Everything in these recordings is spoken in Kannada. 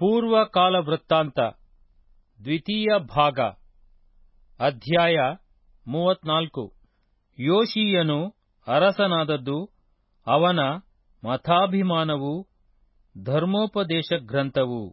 ಪೂರ್ವಕಾಲ ವೃತ್ತಾಂತ ದ್ವಿತೀಯ ಭಾಗ ಅಧ್ಯಾಯ ಮೂವತ್ನಾಲ್ಕು ಯೋಷೀಯನು ಅರಸನಾದದ್ದು ಅವನ ಮತಾಭಿಮಾನವು ಧರ್ಮೋಪದೇಶ ಗ್ರಂಥವು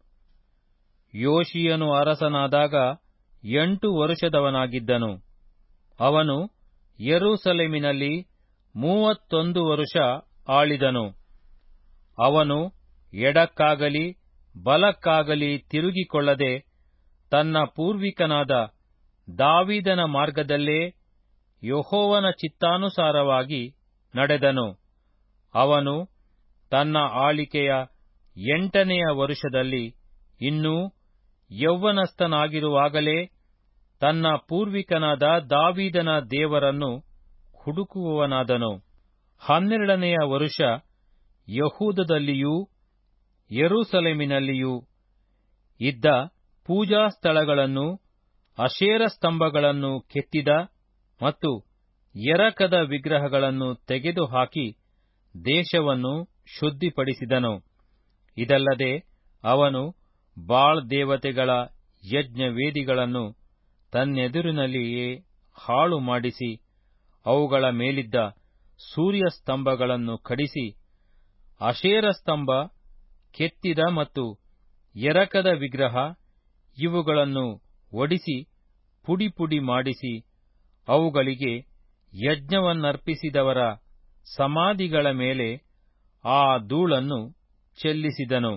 ಯೋಷೀಯನು ಅರಸನಾದಾಗ ಎಂಟು ವರುಷದವನಾಗಿದ್ದನು ಅವನು ಯೆರೂಸಲೇಮಿನಲ್ಲಿ ಮೂವತ್ತೊಂದು ವರುಷ ಆಳಿದನು ಅವನು ಎಡಕ್ಕಾಗಲಿ ಬಲಕ್ಕಾಗಲಿ ತಿರುಗಿಕೊಳ್ಳದೆ ತನ್ನ ಪೂರ್ವಿಕನಾದ ದಾವೀದನ ಮಾರ್ಗದಲ್ಲೇ ಯೆಹೋವನ ಚಿತ್ತಾನುಸಾರವಾಗಿ ನಡೆದನು ಅವನು ತನ್ನ ಆಳಿಕೆಯ ಎಂಟನೆಯ ವರುಷದಲ್ಲಿ ಇನ್ನೂ ಯೌವನಸ್ಥನಾಗಿರುವಾಗಲೇ ತನ್ನ ಪೂರ್ವಿಕನಾದ ದಾವೀದನ ದೇವರನ್ನು ಹುಡುಕುವವನಾದನು ಹನ್ನೆರಡನೆಯ ವರುಷ ಯಹೂದದಲ್ಲಿಯೂ ಯೆರೂಸಲೇಮಿನಲ್ಲಿಯೂ ಇದ್ದ ಪೂಜಾ ಸ್ಥಳಗಳನ್ನು ಅಶೇರ ಸ್ತಂಭಗಳನ್ನು ಕೆತ್ತಿದ ಮತ್ತು ಎರಕದ ವಿಗ್ರಹಗಳನ್ನು ತೆಗೆದುಹಾಕಿ ದೇಶವನ್ನು ಶುದ್ಧಿಪಡಿಸಿದನು ಇದಲ್ಲದೆ ಅವನು ಬಾಳ್ ದೇವತೆಗಳ ಯಜ್ಞವೇದಿಗಳನ್ನು ತನ್ನೆದುರಿನಲ್ಲಿಯೇ ಹಾಳು ಮಾಡಿಸಿ ಅವುಗಳ ಮೇಲಿದ್ದ ಸೂರ್ಯಸ್ತಂಭಗಳನ್ನು ಕಡಿಸಿ ಅಶೇರ ಸ್ತಂಭ ಕೆತ್ತಿದ ಮತ್ತು ಎರಕದ ವಿಗ್ರಹ ಇವುಗಳನ್ನು ಒಡಿಸಿ ಪುಡಿಪುಡಿ ಮಾಡಿಸಿ ಅವುಗಳಿಗೆ ಯಜ್ಞವನ್ನರ್ಪಿಸಿದವರ ಸಮಾಧಿಗಳ ಮೇಲೆ ಆ ಧೂಳನ್ನು ಚೆಲ್ಲಿಸಿದನು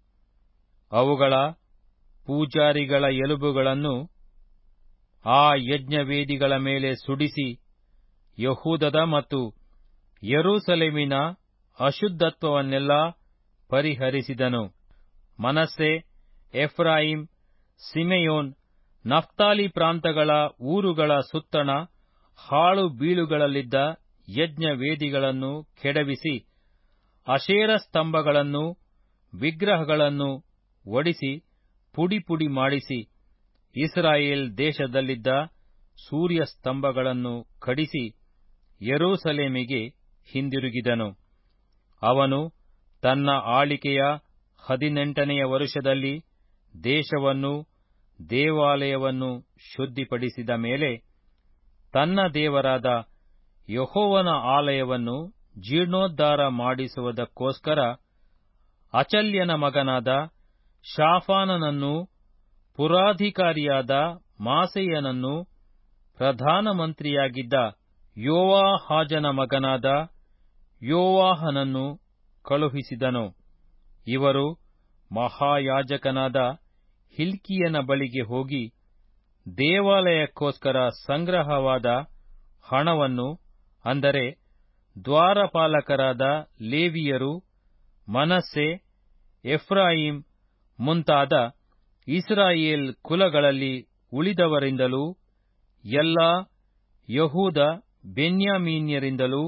ಅವುಗಳ ಪೂಜಾರಿಗಳ ಎಲುಬುಗಳನ್ನು ಆ ಯಜ್ಞವೇದಿಗಳ ಮೇಲೆ ಸುಡಿಸಿ ಯಹೂದದ ಮತ್ತು ಯೆರೂಸಲೇಮಿನ ಅಶುದ್ಧತ್ವವನ್ನೆಲ್ಲ ಪರಿಹರಿಸಿದನು ಮನಸ್ಸೆ ಎಫ್ರಾಯಿಂ ಸಿಮೆಯೋನ್ ನಫ್ತಾಲಿ ಪ್ರಾಂತಗಳ ಊರುಗಳ ಸುತ್ತಣ ಹಾಳು ಬೀಳುಗಳಲ್ಲಿದ್ದ ಯಜ್ಞವೇದಿಗಳನ್ನು ಕೆಡವಿಸಿ ಅಶೇರ ಸ್ತಂಭಗಳನ್ನು ವಿಗ್ರಹಗಳನ್ನು ಒಡಿಸಿ ಪುಡಿಪುಡಿ ಮಾಡಿಸಿ ಇಸ್ರಾಯೇಲ್ ದೇಶದಲ್ಲಿದ್ದ ಸೂರ್ಯಸ್ತಂಭಗಳನ್ನು ಕಡಿಸಿ ಯೆರೂಸಲೇಮಿಗೆ ಹಿಂದಿರುಗಿದನು ಅವನು ತನ್ನ ಆಳಿಕೆಯ ಹದಿನೆಂಟನೆಯ ವರುಷದಲ್ಲಿ ದೇಶವನ್ನು ದೇವಾಲಯವನ್ನು ಶುದ್ಧಿಪಡಿಸಿದ ಮೇಲೆ ತನ್ನ ದೇವರಾದ ಯಹೋವನ ಆಲಯವನ್ನು ಜೀರ್ಣೋದ್ಧಾರ ಮಾಡಿಸುವುದಕ್ಕೋಸ್ಕರ ಅಚಲ್ಯನ ಮಗನಾದ ಶಾಫಾನನನ್ನೂ ಪುರಾಧಿಕಾರಿಯಾದ ಮಾಸೆಯನನ್ನೂ ಪ್ರಧಾನಮಂತ್ರಿಯಾಗಿದ್ದ ಯೋವಾಹಾಜನ ಮಗನಾದ ಯೋವಾಹನನ್ನು ಕಳುಹಿಸಿದನು ಇವರು ಮಹಾಯಾಜಕನಾದ ಹಿಲ್ಕಿಯನ ಬಳಿಗೆ ಹೋಗಿ ದೇವಾಲಯಕ್ಕೋಸ್ಕರ ಸಂಗ್ರಹವಾದ ಹಣವನ್ನು ಅಂದರೆ ದ್ವಾರಪಾಲಕರಾದ ಲೇವಿಯರು ಮನಸ್ಸೆ ಎಫ್ರಾಯಿಂ ಮುಂತಾದ ಇಸ್ರಾಯೇಲ್ ಕುಲಗಳಲ್ಲಿ ಉಳಿದವರಿಂದಲೂ ಎಲ್ಲ ಯಹೂದ ಬೆನ್ಯಾಮೀನ್ಯರಿಂದಲೂ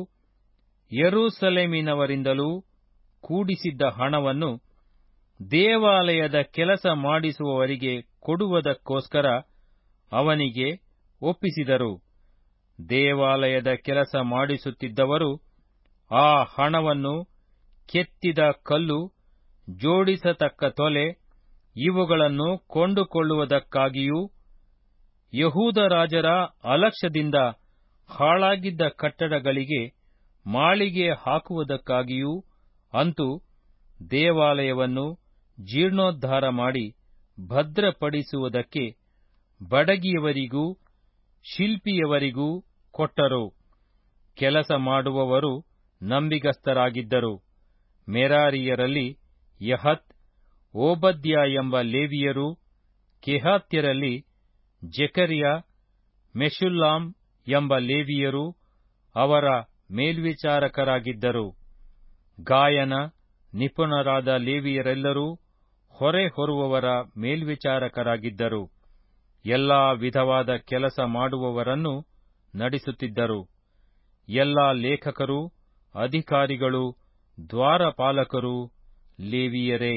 ಯೆರೂಸಲೇಮಿನವರಿಂದಲೂ ಕೂಡಿಸಿದ್ದ ಹಣವನ್ನು ದೇವಾಲಯದ ಕೆಲಸ ಮಾಡಿಸುವವರಿಗೆ ಕೊಡುವುದಕ್ಕೋಸ್ಕರ ಅವನಿಗೆ ಒಪ್ಪಿಸಿದರು ದೇವಾಲಯದ ಕೆಲಸ ಮಾಡಿಸುತ್ತಿದ್ದವರು ಆ ಹಣವನ್ನು ಕೆತ್ತಿದ ಕಲ್ಲು ಜೋಡಿಸತಕ್ಕ ತೊಲೆ ಇವುಗಳನ್ನು ಕೊಂಡುಕೊಳ್ಳುವುದಕ್ಕಾಗಿಯೂ ಯಹೂದ ರಾಜರ ಅಲಕ್ಷ್ಯದಿಂದ ಹಾಳಾಗಿದ್ದ ಕಟ್ಟಡಗಳಿಗೆ ಮಾಳಿಗೆ ಹಾಕುವುದಕ್ಕಾಗಿಯೂ ಅಂತೂ ದೇವಾಲಯವನ್ನು ಜೀರ್ಣೋದ್ಧಾರ ಮಾಡಿ ಭದ್ರಪಡಿಸುವುದಕ್ಕೆ ಬಡಗಿಯವರಿಗೂ ಶಿಲ್ಪಿಯವರಿಗೂ ಕೊಟ್ಟರು ಕೆಲಸ ಮಾಡುವವರು ನಂಬಿಗಸ್ತರಾಗಿದ್ದರು ಮೆರಾರಿಯರಲ್ಲಿ ಯಹತ್ ಓಬದ್ಯ ಎಂಬ ಲೇವಿಯರು ಕೆಹಾತ್ಯರಲ್ಲಿ ಜೆಕರ್ಯ ಮೆಶುಲ್ಲಾಮ್ ಎಂಬ ಲೇವಿಯರು ಅವರ ಮೇಲ್ವಿಚಾರಕರಾಗಿದ್ದರು ಗಾಯನ ನಿಪುಣರಾದ ಲೇವಿಯರೆಲ್ಲರೂ ಹೊರೆ ಹೊರುವವರ ಮೇಲ್ವಿಚಾರಕರಾಗಿದ್ದರು ಎಲ್ಲಾ ವಿಧವಾದ ಕೆಲಸ ಮಾಡುವವರನ್ನು ನಡೆಸುತ್ತಿದ್ದರು ಎಲ್ಲಾ ಲೇಖಕರು ಅಧಿಕಾರಿಗಳು ದ್ವಾರಪಾಲಕರು ಲೇವಿಯರೇ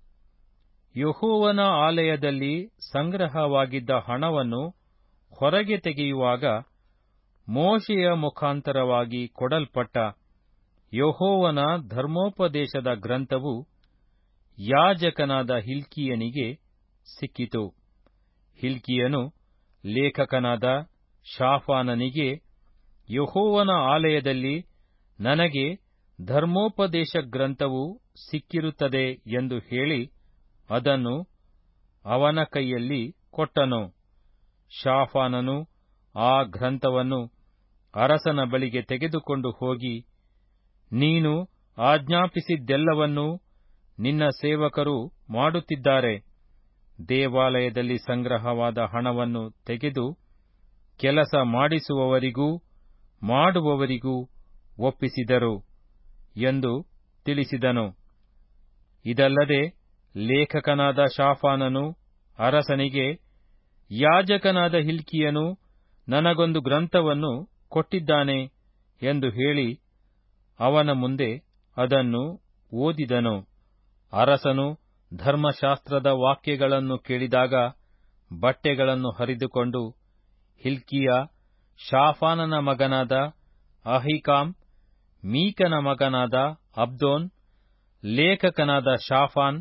ಯಹೋವನ ಆಲಯದಲ್ಲಿ ಸಂಗ್ರಹವಾಗಿದ್ದ ಹಣವನ್ನು ಹೊರಗೆ ತೆಗೆಯುವಾಗ ಮೋಶೆಯ ಮುಖಾಂತರವಾಗಿ ಕೊಡಲ್ಪಟ್ಟ ಯಹೋವನ ಧರ್ಮೋಪದೇಶದ ಗ್ರಂಥವು ಯಾಜಕನಾದ ಹಿಲ್ಕಿಯನಿಗೆ ಸಿಕ್ಕಿತು ಹಿಲ್ಕಿಯನು ಲೇಖಕನಾದ ಶಾಫಾನನಿಗೆ ಯಹೋವನ ಆಲಯದಲ್ಲಿ ನನಗೆ ಧರ್ಮೋಪದೇಶ ಗ್ರಂಥವು ಸಿಕ್ಕಿರುತ್ತದೆ ಎಂದು ಹೇಳಿ ಅದನ್ನು ಅವನ ಕೈಯಲ್ಲಿ ಕೊಟ್ಟನು ಶಾಫಾನನು ಆ ಗ್ರಂಥವನ್ನು ಅರಸನ ಬಳಿಗೆ ತೆಗೆದುಕೊಂಡು ಹೋಗಿ ನೀನು ಆಜ್ಞಾಪಿಸಿದ್ದೆಲ್ಲವನ್ನೂ ನಿನ್ನ ಸೇವಕರು ಮಾಡುತ್ತಿದ್ದಾರೆ ದೇವಾಲಯದಲ್ಲಿ ಸಂಗ್ರಹವಾದ ಹಣವನ್ನು ತೆಗೆದು ಕೆಲಸ ಮಾಡಿಸುವವರಿಗೂ ಮಾಡುವವರಿಗೂ ಒಪ್ಪಿಸಿದರು ಎಂದು ತಿಳಿಸಿದನು ಇದಲ್ಲದೆ ಲೇಖಕನಾದ ಶಾಫಾನನು ಅರಸನಿಗೆ ಯಾಜಕನಾದ ಹಿಲ್ಕಿಯನು ನನಗೊಂದು ಗ್ರಂಥವನ್ನು ಕೊಟ್ಟಿದ್ದಾನೆ ಎಂದು ಹೇಳಿ ಅವನ ಮುಂದೆ ಅದನ್ನು ಓದಿದನು ಅರಸನು ಧರ್ಮಶಾಸ್ತ್ರದ ವಾಕ್ಯಗಳನ್ನು ಕೇಳಿದಾಗ ಬಟ್ಟೆಗಳನ್ನು ಹರಿದುಕೊಂಡು ಹಿಲ್ಕಿಯ ಶಾಫಾನನ ಮಗನಾದ ಅಹಿಕಾಮ್ ಮೀಕನ ಮಗನಾದ ಅಬ್ದೋನ್ ಲೇಖಕನಾದ ಶಾಫಾನ್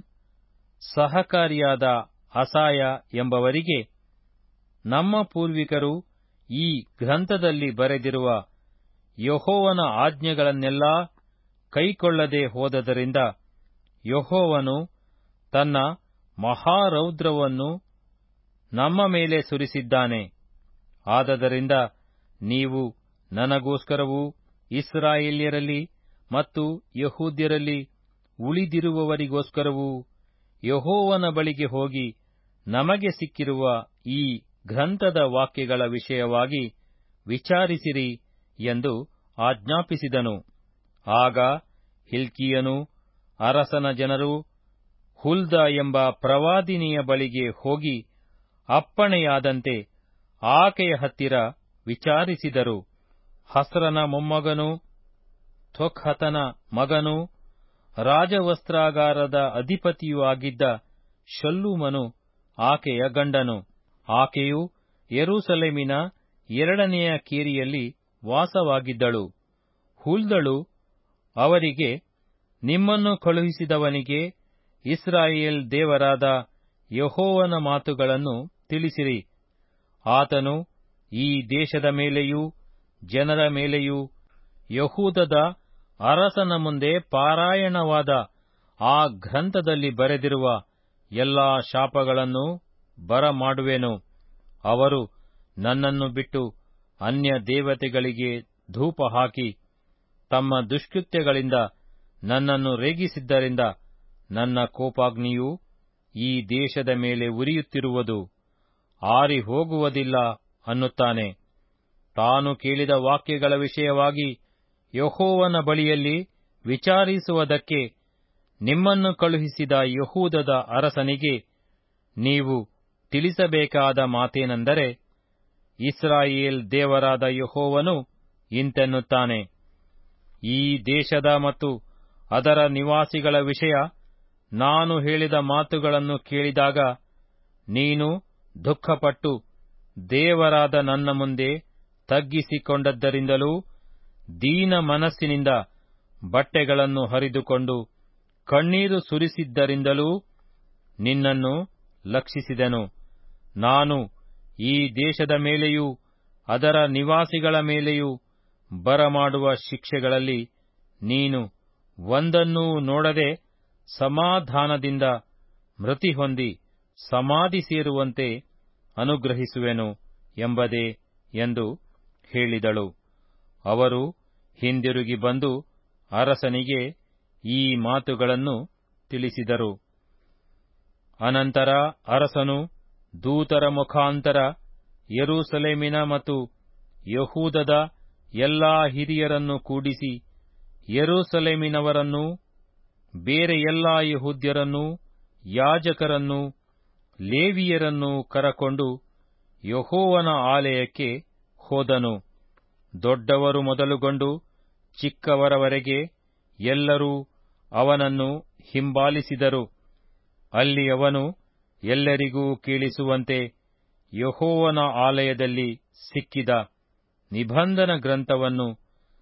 ಸಹಕಾರಿಯಾದ ಅಸಾಯ ಎಂಬವರಿಗೆ ನಮ್ಮ ಪೂರ್ವಿಕರು ಈ ಗ್ರಂಥದಲ್ಲಿ ಬರೆದಿರುವ ಯಹೋವನ ಆಜ್ಞೆಗಳನ್ನೆಲ್ಲಾ ಕೈಕೊಳ್ಳದೆ ಹೋದದರಿಂದ ಯಹೋವನು ತನ್ನ ಮಹಾರೌದ್ರವನ್ನು ನಮ್ಮ ಮೇಲೆ ಸುರಿಸಿದ್ದಾನೆ ಆದದರಿಂದ ನೀವು ನನಗೋಸ್ಕರವೂ ಇಸ್ರಾಯೇಲ್ಯರಲ್ಲಿ ಮತ್ತು ಯಹೂದ್ಯರಲ್ಲಿ ಉಳಿದಿರುವವರಿಗೋಸ್ಕರವೂ ಯಹೋವನ ಬಳಿಗೆ ಹೋಗಿ ನಮಗೆ ಸಿಕ್ಕಿರುವ ಈ ಗ್ರಂಥದ ವಾಕ್ಯಗಳ ವಿಷಯವಾಗಿ ವಿಚಾರಿಸಿರಿ ಎಂದು ಆಜ್ಞಾಪಿಸಿದನು ಆಗ ಹಿಲ್ಕಿಯನು ಅರಸನ ಜನರು ಹುಲ್ದ ಎಂಬ ಪ್ರವಾದಿನಿಯ ಬಳಿಗೆ ಹೋಗಿ ಅಪ್ಪಣೆಯಾದಂತೆ ಆಕೆಯ ಹತ್ತಿರ ವಿಚಾರಿಸಿದರು ಹಸ್ರನ ಮೊಮ್ಮಗನೂ ತೊಖ್ಹತನ ಮಗನೂ ರಾಜವಸ್ತ್ರಾಗಾರದ ಅಧಿಪತಿಯೂ ಆಗಿದ್ದ ಶಲ್ಲೂಮನು ಆಕೆಯ ಗಂಡನು ಆಕೆಯು ಯೆರೂಸಲೇಮಿನ ಎರಡನೆಯ ಕೇರಿಯಲ್ಲಿ ವಾಸವಾಗಿದ್ದಳು ಹುಲ್ದಳು ಅವರಿಗೆ ನಿಮ್ಮನ್ನು ಕಳುಹಿಸಿದವನಿಗೆ ಇಸ್ರಾಯೇಲ್ ದೇವರಾದ ಯಹೋವನ ಮಾತುಗಳನ್ನು ತಿಳಿಸಿರಿ ಆತನು ಈ ದೇಶದ ಮೇಲೆಯೂ ಜನರ ಮೇಲೆಯೂ ಯಹೂದದ ಅರಸನ ಮುಂದೆ ಪಾರಾಯಣವಾದ ಆ ಗ್ರಂಥದಲ್ಲಿ ಬರೆದಿರುವ ಎಲ್ಲಾ ಶಾಪಗಳನ್ನು ಬರಮಾಡುವೆನು ಅವರು ನನ್ನನ್ನು ಬಿಟ್ಟು ಅನ್ಯ ದೇವತೆಗಳಿಗೆ ಧೂಪ ಹಾಕಿ ತಮ್ಮ ದುಷ್ಕೃತ್ಯಗಳಿಂದ ನನ್ನನ್ನು ರೇಗಿಸಿದ್ದರಿಂದ ನನ್ನ ಕೋಪಾಗ್ನಿಯು ಈ ದೇಶದ ಮೇಲೆ ಉರಿಯುತ್ತಿರುವುದು ಆರಿ ಹೋಗುವುದಿಲ್ಲ ಅನ್ನುತ್ತಾನೆ ತಾನು ಕೇಳಿದ ವಾಕ್ಯಗಳ ವಿಷಯವಾಗಿ ಯಹೋವನ ಬಳಿಯಲ್ಲಿ ವಿಚಾರಿಸುವುದಕ್ಕೆ ನಿಮ್ಮನ್ನು ಕಳುಹಿಸಿದ ಯಹೂದದ ಅರಸನಿಗೆ ನೀವು ತಿಳಿಸಬೇಕಾದ ಮಾತೇನೆಂದರೆ ಇಸ್ರಾಯೇಲ್ ದೇವರಾದ ಯಹೋವನು ಇಂತೆನ್ನುತ್ತಾನೆ ಈ ದೇಶದ ಮತ್ತು ಅದರ ನಿವಾಸಿಗಳ ವಿಷಯ ನಾನು ಹೇಳಿದ ಮಾತುಗಳನ್ನು ಕೇಳಿದಾಗ ನೀನು ದುಃಖಪಟ್ಟು ದೇವರಾದ ನನ್ನ ಮುಂದೆ ತಗ್ಗಿಸಿಕೊಂಡದ್ದರಿಂದಲೂ ದೀನ ಮನಸ್ಸಿನಿಂದ ಬಟ್ಟೆಗಳನ್ನು ಹರಿದುಕೊಂಡು ಕಣ್ಣೀರು ಸುರಿಸಿದ್ದರಿಂದಲೂ ನಿನ್ನನ್ನು ಲಕ್ಷಿಸಿದೆನು ನಾನು ಈ ದೇಶದ ಮೇಲೆಯೂ ಅದರ ನಿವಾಸಿಗಳ ಮೇಲೆಯೂ ಬರಮಾಡುವ ಶಿಕ್ಷೆಗಳಲ್ಲಿ ನೀನು ಒಂದನ್ನೂ ನೋಡದೆ ಸಮಾಧಾನದಿಂದ ಮೃತಿ ಹೊಂದಿ ಸಮಾಧಿ ಸೇರುವಂತೆ ಅನುಗ್ರಹಿಸುವೆನು ಎಂಬುದೇ ಎಂದು ಹೇಳಿದಳು ಅವರು ಹಿಂದಿರುಗಿ ಬಂದು ಅರಸನಿಗೆ ಈ ಮಾತುಗಳನ್ನು ತಿಳಿಸಿದರು ಅನಂತರ ಅರಸನು ದೂತರ ಮುಖಾಂತರ ಯೆರೂಸಲೇಮಿನ ಮತ್ತು ಯಹೂದದ ಎಲ್ಲಾ ಹಿರಿಯರನ್ನು ಕೂಡಿಸಿ ಯೆರೂಸಲೇಮಿನವರನ್ನೂ ಬೇರೆ ಎಲ್ಲಾ ಯಹೂದ್ಯರನ್ನೂ ಯಾಜಕರನ್ನೂ ಲೇವಿಯರನ್ನೂ ಕರಕೊಂಡು ಯಹೋವನ ಆಲಯಕ್ಕೆ ಹೋದನು ದೊಡ್ಡವರು ಮೊದಲುಗೊಂಡು ಚಿಕ್ಕವರವರೆಗೆ ಎಲ್ಲರೂ ಅವನನ್ನು ಹಿಂಬಾಲಿಸಿದರು ಅಲ್ಲಿ ಅವನು ಎಲ್ಲರಿಗೂ ಕೇಳಿಸುವಂತೆ ಯಹೋವನ ಆಲಯದಲ್ಲಿ ಸಿಕ್ಕಿದ ನಿಬಂಧನ ಗ್ರಂಥವನ್ನು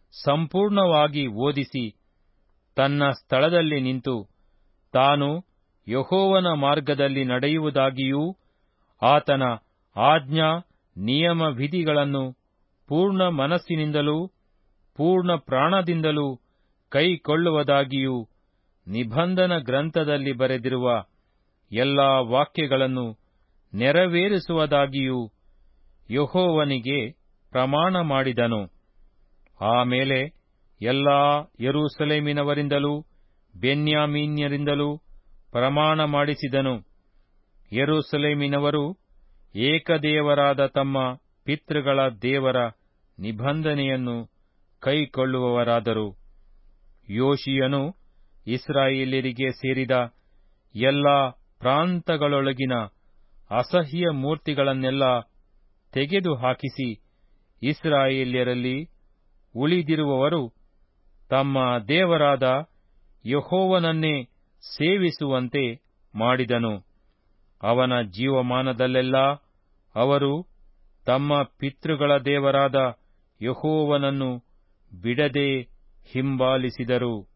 ಸಂಪೂರ್ಣವಾಗಿ ಓದಿಸಿ ತನ್ನ ಸ್ಥಳದಲ್ಲಿ ನಿಂತು ತಾನು ಯಹೋವನ ಮಾರ್ಗದಲ್ಲಿ ನಡೆಯುವುದಾಗಿಯೂ ಆತನ ಆಜ್ಞಾ ನಿಯಮ ವಿಧಿಗಳನ್ನು ಪೂರ್ಣ ಮನಸ್ಸಿನಿಂದಲೂ ಪೂರ್ಣ ಪ್ರಾಣದಿಂದಲೂ ಕೈಕೊಳ್ಳುವುದಾಗಿಯೂ ನಿಬಂಧನ ಗ್ರಂಥದಲ್ಲಿ ಬರೆದಿರುವ ಎಲ್ಲಾ ವಾಕ್ಯಗಳನ್ನು ನೆರವೇರಿಸುವುದಾಗಿಯೂ ಯಹೋವನಿಗೆ ಪ್ರಮಾಣ ಮಾಡಿದನು ಆಮೇಲೆ ಎಲ್ಲಾ ಯೆರೂಸಲೇಮಿನವರಿಂದಲೂ ಬೆನ್ಯಾಮೀನ್ಯರಿಂದಲೂ ಪ್ರಮಾಣ ಮಾಡಿಸಿದನು ಯೆರೂಸಲೇಮಿನವರು ಏಕದೇವರಾದ ತಮ್ಮ ಪಿತೃಗಳ ದೇವರ ನಿಬಂಧನೆಯನ್ನು ಕೈಕೊಳ್ಳುವವರಾದರು ಯೋಶಿಯನು ಇಸ್ರಾಯೇಲ್ಯರಿಗೆ ಸೇರಿದ ಎಲ್ಲಾ ಪ್ರಾಂತಗಳೊಳಗಿನ ಅಸಹ್ಯ ಮೂರ್ತಿಗಳನ್ನೆಲ್ಲ ತೆಗೆದುಹಾಕಿಸಿ ಇಸ್ರಾಯೇಲ್ಯರಲ್ಲಿ ಉಳಿದಿರುವವರು ತಮ್ಮ ದೇವರಾದ ಯಹೋವನನ್ನೇ ಸೇವಿಸುವಂತೆ ಮಾಡಿದನು ಅವನ ಜೀವಮಾನದಲ್ಲೆಲ್ಲಾ ಅವರು ತಮ್ಮ ಪಿತೃಗಳ ದೇವರಾದ ಯಹೋವನನ್ನು ಬಿಡದೆ ಹಿಂಬಾಲಿಸಿದರು